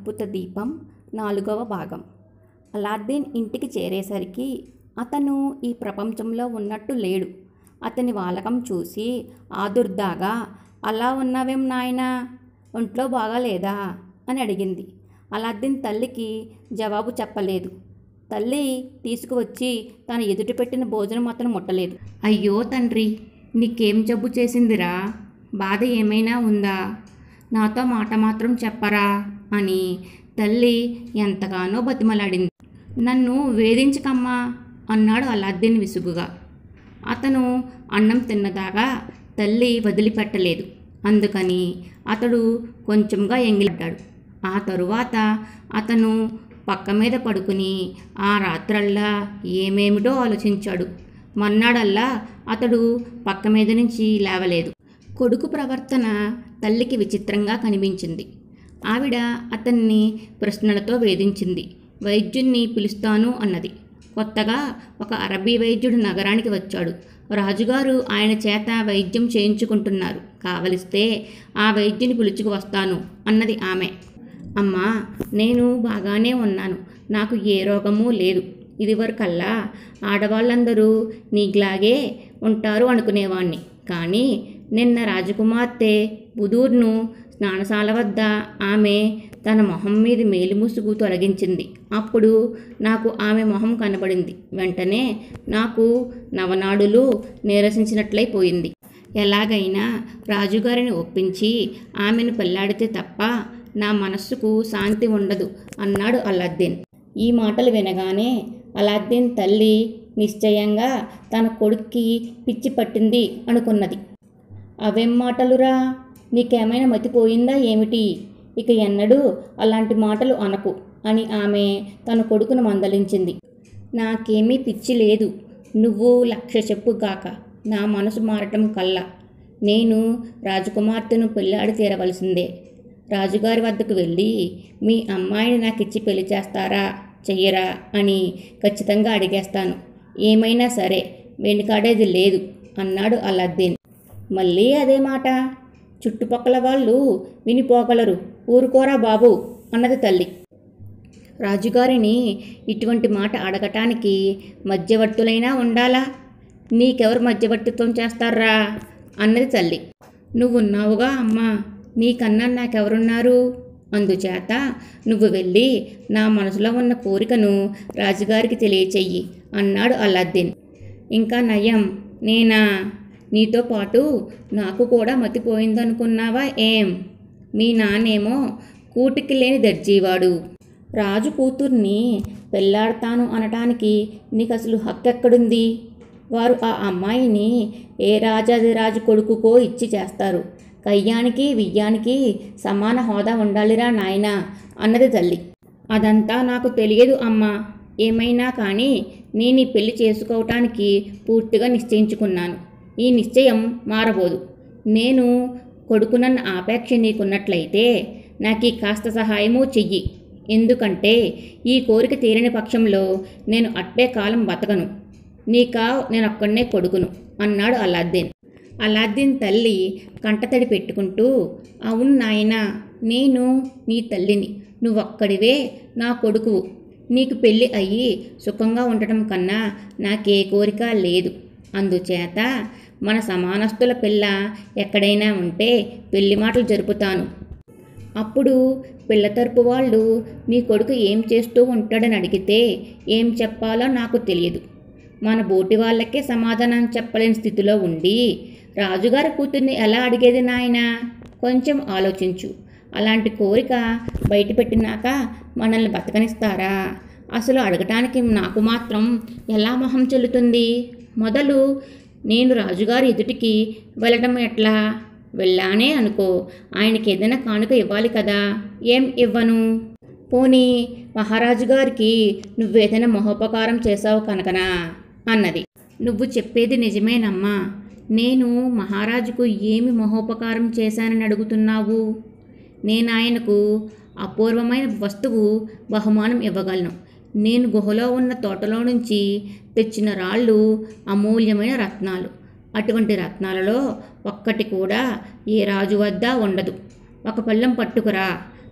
అద్భుత దీపం నాలుగవ భాగం అలాద్దీన్ ఇంటికి చేరేసరికి అతను ఈ ప్రపంచంలో ఉన్నట్టు లేడు అతని వాలకం చూసి ఆదుర్దాగా అలా ఉన్నావేం నాయనా ఒంట్లో బాగాలేదా అని అడిగింది అలాద్దీన్ తల్లికి జవాబు చెప్పలేదు తల్లి తీసుకువచ్చి తన ఎదుట పెట్టిన భోజనం అతను ముట్టలేదు అయ్యో తండ్రి నీకేం జబ్బు చేసిందిరా బాధ ఏమైనా ఉందా నాతో మాట మాత్రం చెప్పరా అని తల్లి ఎంతగానో బతిమలాడింది నన్ను వేధించకమ్మా అన్నాడు అలాద్దీన్ విసుగుగా అతను అన్నం తిన్నదాకా తల్లి వదిలిపెట్టలేదు అందుకని అతడు కొంచెంగా ఎంగిలడ్డాడు ఆ తరువాత అతను పక్క మీద పడుకుని ఆ రాత్రల్లా ఏమేమిటో ఆలోచించాడు మన్నాడల్లా అతడు పక్క మీద నుంచి లేవలేదు కొడుకు ప్రవర్తన తల్లికి విచిత్రంగా కనిపించింది ఆవిడ అతన్ని ప్రశ్నలతో వేధించింది వైద్యుణ్ణి పిలుస్తాను అన్నది కొత్తగా ఒక అరబీ వైద్యుడు నగరానికి వచ్చాడు రాజుగారు ఆయన చేత వైద్యం చేయించుకుంటున్నారు కావలిస్తే ఆ వైద్యుని పిలుచుకు వస్తాను అన్నది ఆమె అమ్మా నేను బాగానే ఉన్నాను నాకు ఏ రోగమూ లేదు ఇదివరకల్లా ఆడవాళ్ళందరూ నీకులాగే ఉంటారు అనుకునేవాణ్ణి కానీ నిన్న రాజకుమార్తె బుదూర్ను స్నానశాల వద్ద ఆమె తన మొహం మీద మేలిముసుగు తొలగించింది అప్పుడు నాకు ఆమె మొహం కనబడింది వెంటనే నాకు నవనాడులు నీరసించినట్లయిపోయింది ఎలాగైనా రాజుగారిని ఒప్పించి ఆమెను పెళ్లాడితే తప్ప నా మనస్సుకు శాంతి ఉండదు అన్నాడు అలాద్దీన్ ఈ మాటలు వినగానే అలాద్దీన్ తల్లి నిశ్చయంగా తన కొడుక్కి పిచ్చి పట్టింది అనుకున్నది అవేం మాటలురా నీకేమైనా మతిపోయిందా ఏమిటి ఇక ఎన్నడూ అలాంటి మాటలు అనకు అని ఆమె తన కొడుకును మందలించింది నాకేమీ పిచ్చి లేదు నువ్వు లక్ష్య చెప్పు గాక నా మనసు మారటం కల్లా నేను రాజకుమార్తెను పెళ్ళాడి తీరవలసిందే రాజుగారి వద్దకు వెళ్ళి మీ అమ్మాయిని నాకు ఇచ్చి పెళ్లి చేస్తారా చెయ్యరా అని ఖచ్చితంగా అడిగేస్తాను ఏమైనా సరే వెనుకాడేది లేదు అన్నాడు అలాద్దీన్ మళ్ళీ అదే మాట చుట్టుపక్కల వాళ్ళు వినిపోగలరు ఊరుకోరా బాబు అన్నది తల్లి రాజుగారిని ఇటువంటి మాట అడగటానికి మధ్యవర్తులైనా ఉండాలా నీకెవరు మధ్యవర్తిత్వం చేస్తారా అన్నది తల్లి నువ్వున్నావుగా అమ్మా నీకన్నా నాకెవరున్నారు అందుచేత నువ్వు వెళ్ళి నా మనసులో ఉన్న కోరికను రాజుగారికి తెలియచెయ్యి అన్నాడు అలాద్దీన్ ఇంకా నయం నేనా నీతో పాటు నాకు కూడా మతిపోయిందనుకున్నావా ఏం మీ నాన్నేమో కూటికి లేని దర్జీవాడు రాజు కూతుర్ని పెళ్ళాడతాను అనటానికి నీకు అసలు హక్కు ఎక్కడుంది వారు ఆ అమ్మాయిని ఏ రాజాదిరాజు కొడుకుకో ఇచ్చి చేస్తారు కయ్యానికి వియ్యానికి సమాన హోదా ఉండాలిరా నాయనా అన్నది తల్లి అదంతా నాకు తెలియదు అమ్మా ఏమైనా కానీ నేను ఈ పెళ్లి చేసుకోవటానికి పూర్తిగా నిశ్చయించుకున్నాను ఈ నిశ్చయం మారబోదు నేను కొడుకునన్న ఆపేక్ష నీకున్నట్లయితే నాకు ఈ కాస్త సహాయము చెయ్యి ఎందుకంటే ఈ కోరిక తీరని పక్షంలో నేను అట్టే కాలం బతకను నీకా నేను ఒక్కడనే కొడుకును అన్నాడు అలాద్దీన్ అలాద్దీన్ తల్లి కంటతడి పెట్టుకుంటూ అవును నాయనా నేను నీ తల్లిని నువ్వొక్కడివే నా కొడుకువు నీకు పెళ్ళి అయ్యి సుఖంగా ఉండటం కన్నా నాకే కోరిక లేదు అందుచేత మన సమానస్తుల పిల్ల ఎక్కడైనా ఉంటే పెళ్లి మాటలు జరుపుతాను అప్పుడు పిల్ల తరపు వాళ్ళు నీ కొడుకు ఏం చేస్తూ ఉంటాడని అడిగితే ఏం చెప్పాలో నాకు తెలియదు మన బోటి వాళ్ళకే సమాధానం చెప్పలేని స్థితిలో ఉండి రాజుగారి కూతుర్ని ఎలా అడిగేది నాయన కొంచెం ఆలోచించు అలాంటి కోరిక బయటపెట్టినాక మనల్ని బతకనిస్తారా అసలు అడగటానికి నాకు మాత్రం ఎలా మొహం చెల్లుతుంది మొదలు నేను రాజుగారి ఎదుటికి వెళ్ళడం ఎట్లా వెళ్ళానే అనుకో ఆయనకి ఏదైనా కానుక ఇవ్వాలి కదా ఏం ఇవ్వను పోనీ మహారాజు గారికి నువ్వేదైనా మహోపకారం చేశావు కనుకనా అన్నది నువ్వు చెప్పేది నిజమేనమ్మా నేను మహారాజుకు ఏమి మహోపకారం చేశానని అడుగుతున్నావు నేను ఆయనకు అపూర్వమైన వస్తువు బహుమానం ఇవ్వగలను నేను గుహలో ఉన్న తోటలో నుంచి తెచ్చిన రాళ్ళు అమూల్యమైన రత్నాలు అటువంటి రత్నాలలో ఒక్కటి కూడా ఏ రాజు వద్ద ఉండదు ఒక పళ్ళెం పట్టుకురా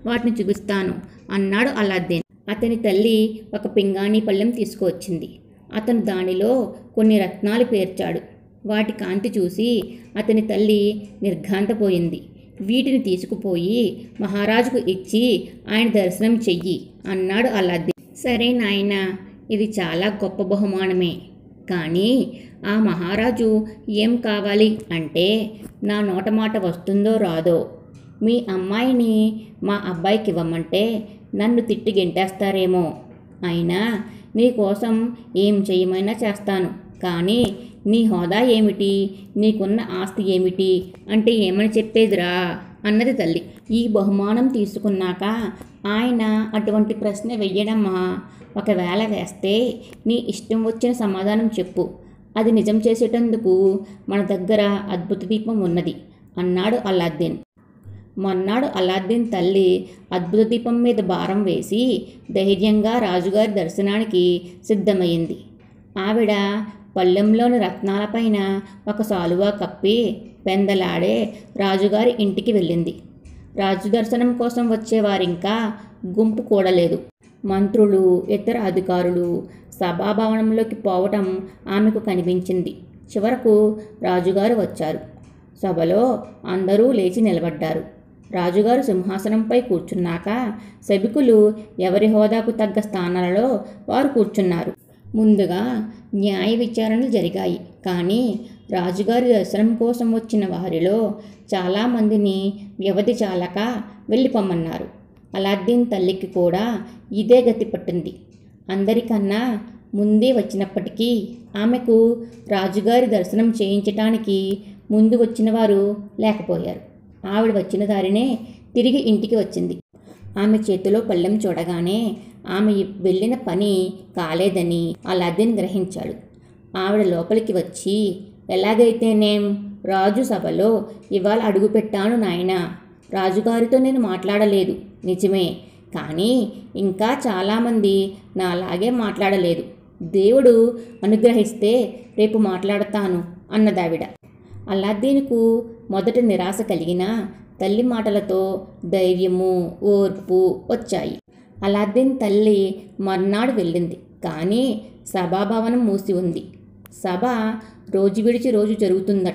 వాటిని చూపిస్తాను అన్నాడు అలాద్దీన్ అతని తల్లి ఒక పింగాణి పళ్ళెం తీసుకువచ్చింది అతను దానిలో కొన్ని రత్నాలు పేర్చాడు వాటి కాంతి చూసి అతని తల్లి నిర్ఘాంతపోయింది వీటిని తీసుకుపోయి మహారాజుకు ఇచ్చి ఆయన దర్శనం చెయ్యి అన్నాడు అలాద్దీన్ సరే నాయనా ఇది చాలా గొప్ప బహుమానమే కానీ ఆ మహారాజు ఏం కావాలి అంటే నా నోట మాట వస్తుందో రాదో మీ అమ్మాయిని మా అబ్బాయికి ఇవ్వమంటే నన్ను తిట్టి గెంటేస్తారేమో అయినా నీ కోసం ఏం చేయమైనా చేస్తాను కానీ నీ హోదా ఏమిటి నీకున్న ఆస్తి ఏమిటి అంటే ఏమని చెప్పేదిరా అన్నది తల్లి ఈ బహుమానం తీసుకున్నాక ఆయన అటువంటి ప్రశ్న వెయ్యడమ్మా ఒకవేళ వేస్తే నీ ఇష్టం వచ్చిన సమాధానం చెప్పు అది నిజం చేసేటందుకు మన దగ్గర అద్భుత దీపం ఉన్నది అన్నాడు అలాద్దీన్ మొన్నాడు అలాద్దీన్ తల్లి అద్భుత దీపం మీద భారం వేసి ధైర్యంగా రాజుగారి దర్శనానికి సిద్ధమైంది ఆవిడ పళ్ళెంలోని రత్నాలపైన ఒక సాలువా కప్పి పెందలాడే రాజుగారి ఇంటికి వెళ్ళింది రాజు దర్శనం కోసం వచ్చేవారింకా గుంపు కూడలేదు మంత్రులు ఇతర అధికారులు సభాభవనంలోకి పోవటం ఆమెకు కనిపించింది చివరకు రాజుగారు వచ్చారు సభలో అందరూ లేచి నిలబడ్డారు రాజుగారు సింహాసనంపై కూర్చున్నాక సభికులు ఎవరి హోదాకు తగ్గ స్థానాలలో వారు కూర్చున్నారు ముందుగా న్యాయ విచారణలు జరిగాయి కానీ రాజుగారి దర్శనం కోసం వచ్చిన వారిలో చాలామందిని వ్యవధి చాలక వెళ్ళిపోమన్నారు అలాద్దీన్ తల్లికి కూడా ఇదే గతి పట్టింది అందరికన్నా ముందే వచ్చినప్పటికీ ఆమెకు రాజుగారి దర్శనం చేయించటానికి ముందు వచ్చిన వారు లేకపోయారు ఆవిడ వచ్చిన దారినే తిరిగి ఇంటికి వచ్చింది ఆమె చేతిలో పళ్ళెం చూడగానే ఆమె వెళ్ళిన పని కాలేదని అలాద్దీన్ గ్రహించాడు ఆవిడ లోపలికి వచ్చి ఎలాగైతేనేం రాజు సభలో ఇవాళ అడుగుపెట్టాను నాయనా రాజుగారితో నేను మాట్లాడలేదు నిజమే కానీ ఇంకా చాలామంది నాలాగే మాట్లాడలేదు దేవుడు అనుగ్రహిస్తే రేపు మాట్లాడతాను అన్నదావిడ అలాద్దీన్కు మొదట నిరాశ కలిగిన తల్లి మాటలతో ధైర్యము ఓర్పు వచ్చాయి అలాద్దీన్ తల్లి మర్నాడు వెళ్ళింది కానీ సభాభవనం మూసి ఉంది సభ రోజు విడిచి రోజు జరుగుతుందట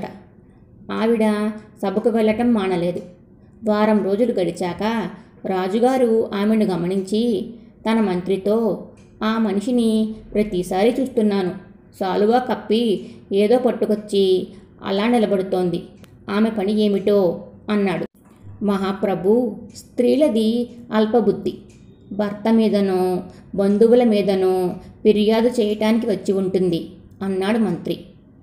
ఆవిడ సభకు వెళ్ళటం మానలేదు వారం రోజులు గడిచాక రాజుగారు ఆమెను గమనించి తన మంత్రితో ఆ మనిషిని ప్రతిసారి చూస్తున్నాను సాలువా కప్పి ఏదో పట్టుకొచ్చి అలా నిలబడుతోంది ఆమె పని ఏమిటో అన్నాడు మహాప్రభు స్త్రీలది అల్పబుద్ధి భర్త మీదనో బంధువుల మీదనో ఫిర్యాదు చేయటానికి వచ్చి ఉంటుంది అన్నాడు మంత్రి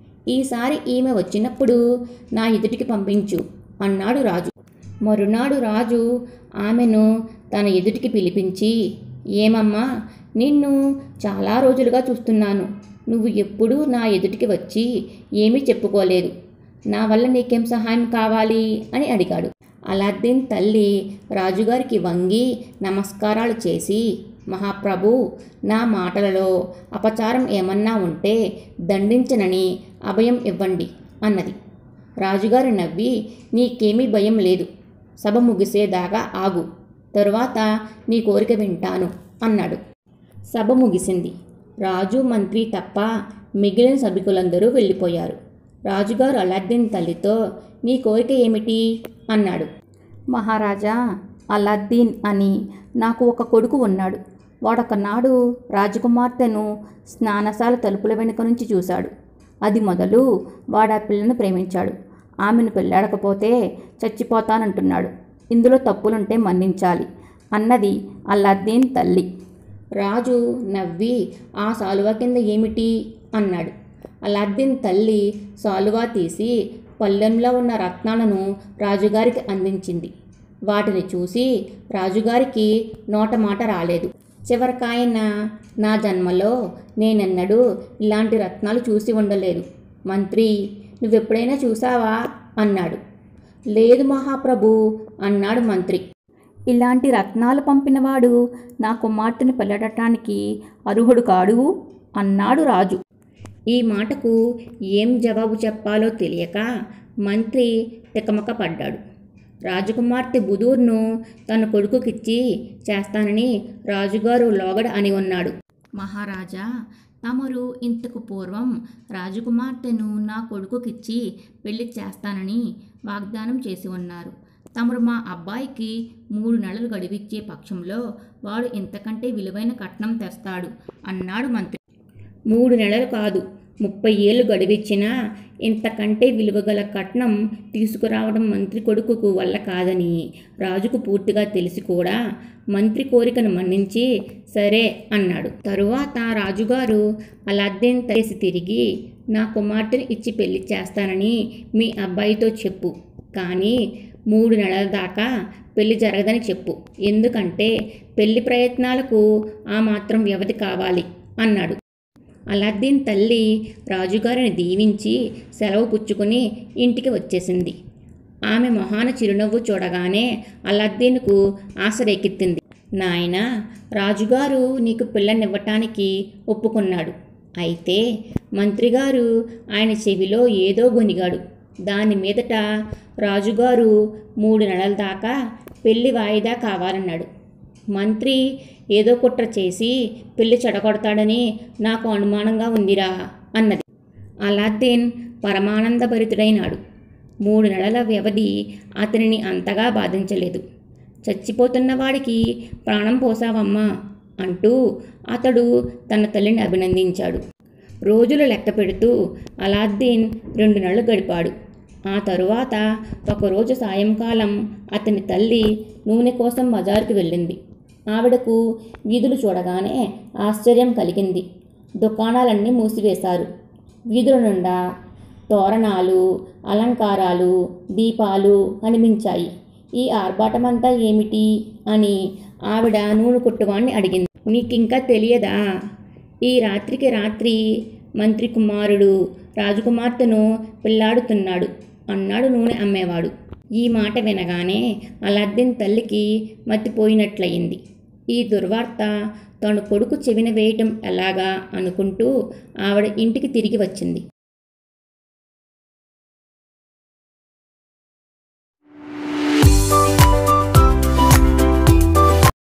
ఈసారి ఈమె వచ్చినప్పుడు నా ఎదుటికి పంపించు అన్నాడు రాజు మరునాడు రాజు ఆమెను తన ఎదుటికి పిలిపించి ఏమమ్మా నిన్ను చాలా రోజులుగా చూస్తున్నాను నువ్వు ఎప్పుడూ నా ఎదుటికి వచ్చి ఏమీ చెప్పుకోలేదు నా వల్ల నీకేం సహాయం కావాలి అని అడిగాడు అలాద్దీన్ తల్లి రాజుగారికి వంగి నమస్కారాలు చేసి మహాప్రభు నా మాటలలో అపచారం ఏమన్నా ఉంటే దండించనని అభయం ఇవ్వండి అన్నది రాజుగారు నవ్వి నీకేమీ భయం లేదు సభ ముగిసేదాకా ఆగు తరువాత నీ కోరిక వింటాను అన్నాడు సభ ముగిసింది రాజు మంత్రి తప్ప మిగిలిన సభికులందరూ వెళ్ళిపోయారు రాజుగారు అలాద్దీన్ తల్లితో నీ కోరిక ఏమిటి అన్నాడు మహారాజా అలాద్దీన్ అని నాకు ఒక కొడుకు ఉన్నాడు వాడొకనాడు రాజకుమార్తెను స్నానశాల తలుపుల వెనుక నుంచి చూశాడు అది మొదలు వాడు ఆ పిల్లను ప్రేమించాడు ఆమెను పెళ్ళాడకపోతే చచ్చిపోతానంటున్నాడు ఇందులో తప్పులుంటే మన్నించాలి అన్నది అల్లాద్దీన్ తల్లి రాజు నవ్వి ఆ సాలువా కింద ఏమిటి అన్నాడు అలాద్దీన్ తల్లి సాలువా తీసి పళ్ళెంలో ఉన్న రత్నాలను రాజుగారికి అందించింది వాటిని చూసి రాజుగారికి నోట మాట రాలేదు చివరికాయన నా జన్మలో నేనెన్నడూ ఇలాంటి రత్నాలు చూసి ఉండలేదు మంత్రి నువ్వెప్పుడైనా చూసావా అన్నాడు లేదు మహాప్రభు అన్నాడు మంత్రి ఇలాంటి రత్నాలు పంపినవాడు నా కుమార్తెను పెళ్ళడటానికి అర్హుడు కాడు అన్నాడు రాజు ఈ మాటకు ఏం జవాబు చెప్పాలో తెలియక మంత్రి తికమక పడ్డాడు రాజకుమార్తె బుదూర్ను తన కొడుకుకిచ్చి చేస్తానని రాజుగారు లోగడ అని ఉన్నాడు మహారాజా తమరు ఇంతకు పూర్వం రాజకుమార్తెను నా కొడుకుకిచ్చి పెళ్లి చేస్తానని వాగ్దానం చేసి ఉన్నారు తమరు మా అబ్బాయికి మూడు నెలలు గడివిచ్చే పక్షంలో వాడు ఇంతకంటే విలువైన కట్నం తెస్తాడు అన్నాడు మంత్రి మూడు నెలలు కాదు ముప్పై ఏళ్ళు గడివిచ్చినా ఇంతకంటే విలువగల కట్నం తీసుకురావడం మంత్రి కొడుకుకు వల్ల కాదని రాజుకు పూర్తిగా తెలిసి కూడా మంత్రి కోరికను మన్నించి సరే అన్నాడు తరువాత రాజుగారు అలాద్దీన్ తేసి తిరిగి నా కుమార్తెని ఇచ్చి పెళ్లి చేస్తానని మీ అబ్బాయితో చెప్పు కానీ మూడు నెలల దాకా పెళ్లి జరగదని చెప్పు ఎందుకంటే పెళ్లి ప్రయత్నాలకు ఆ మాత్రం వ్యవధి కావాలి అన్నాడు అలాద్దీన్ తల్లి రాజుగారిని దీవించి సెలవు పుచ్చుకుని ఇంటికి వచ్చేసింది ఆమె మొహాన చిరునవ్వు చూడగానే అలాద్దీన్కు ఆశ రేకెత్తింది నాయన రాజుగారు నీకు పిల్లనివ్వటానికి ఒప్పుకున్నాడు అయితే మంత్రిగారు ఆయన చెవిలో ఏదో గొనిగాడు దాని మీదట రాజుగారు మూడు నెలల దాకా పెళ్లి వాయిదా కావాలన్నాడు మంత్రి ఏదో కుట్ర చేసి పెళ్లి చెడగొడతాడని నాకు అనుమానంగా ఉందిరా అన్నది అలాద్దీన్ పరమానందభరితుడైనాడు మూడు నెలల వ్యవధి అతనిని అంతగా బాధించలేదు చచ్చిపోతున్న వాడికి ప్రాణం పోసావమ్మా అంటూ అతడు తన తల్లిని అభినందించాడు రోజులు లెక్క పెడుతూ అలాద్దీన్ రెండు నెలలు గడిపాడు ఆ తరువాత ఒకరోజు సాయంకాలం అతని తల్లి నూనె కోసం బజారుకు వెళ్ళింది ఆవిడకు వీధులు చూడగానే ఆశ్చర్యం కలిగింది దుకాణాలన్నీ మూసివేశారు వీధుల నుండా తోరణాలు అలంకారాలు దీపాలు కనిపించాయి ఈ ఆర్భాటమంతా ఏమిటి అని ఆవిడ నూనె కొట్టువాణ్ణి అడిగింది నీకింకా తెలియదా ఈ రాత్రికి రాత్రి మంత్రి కుమారుడు రాజకుమార్తెను పిల్లాడుతున్నాడు అన్నాడు నూనె అమ్మేవాడు ఈ మాట వినగానే అలాద్దీన్ తల్లికి మతిపోయినట్లయింది ఈ దుర్వార్త తన కొడుకు చెవిన వేయటం ఎలాగా అనుకుంటూ ఆవిడ ఇంటికి తిరిగి వచ్చింది